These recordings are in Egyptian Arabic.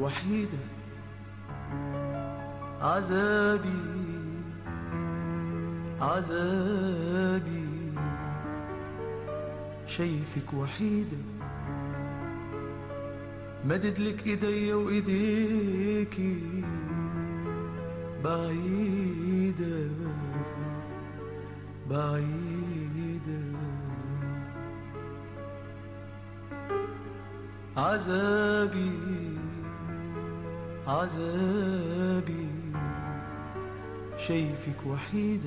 وحيدة عذابي عذابي شايفك وحيدة مدد لك ايديا وايديكي بعيدة بعيدة عذابي عذابي شايفك وحيدة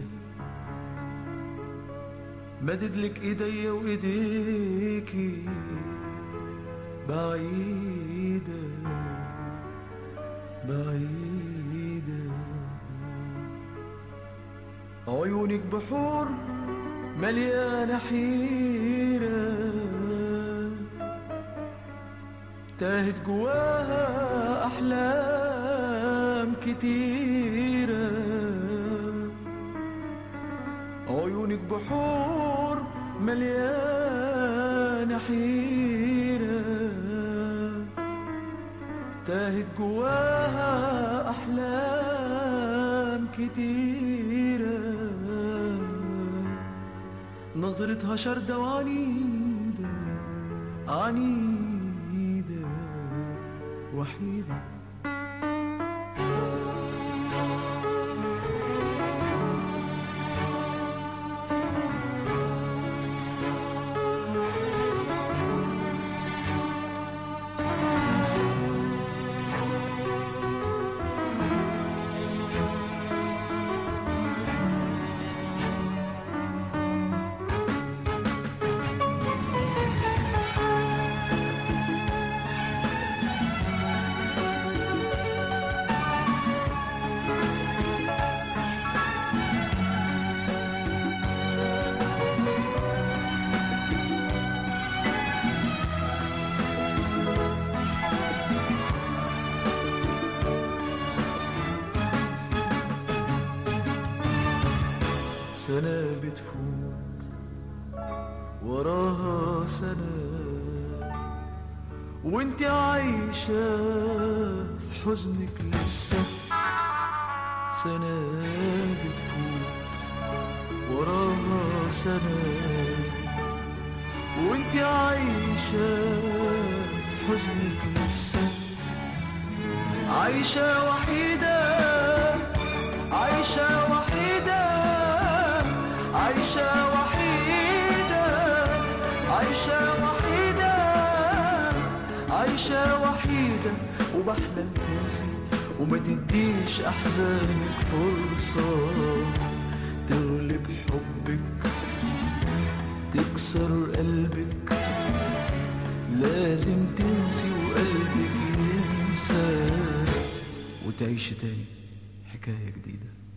مدد لك ايديا وايديكي بعيدة بعيدة عيونك بحور مليانة حيرة تاهت جواها أحلام كتيرة عيونك بحور مليانة حيرة تاهت جواها أحلام كتيرة نظرتها شردة وعنيدة عنيدة وحيدة سنة بتفوت وراها سنة وانت عايشة في حزنك لسه سنة بتفوت وراها سنة وانت عايشة في حزنك لسه عايشة وحيدة عايشة وحيدة عايشة وحيدة عايشة وحيدة عايشة وحيدة وبحلم تنسي وما تديش أحزانك فرصة تغلب حبك تكسر قلبك لازم تنسي وقلبك ينسى وتعيش تاني حكاية جديدة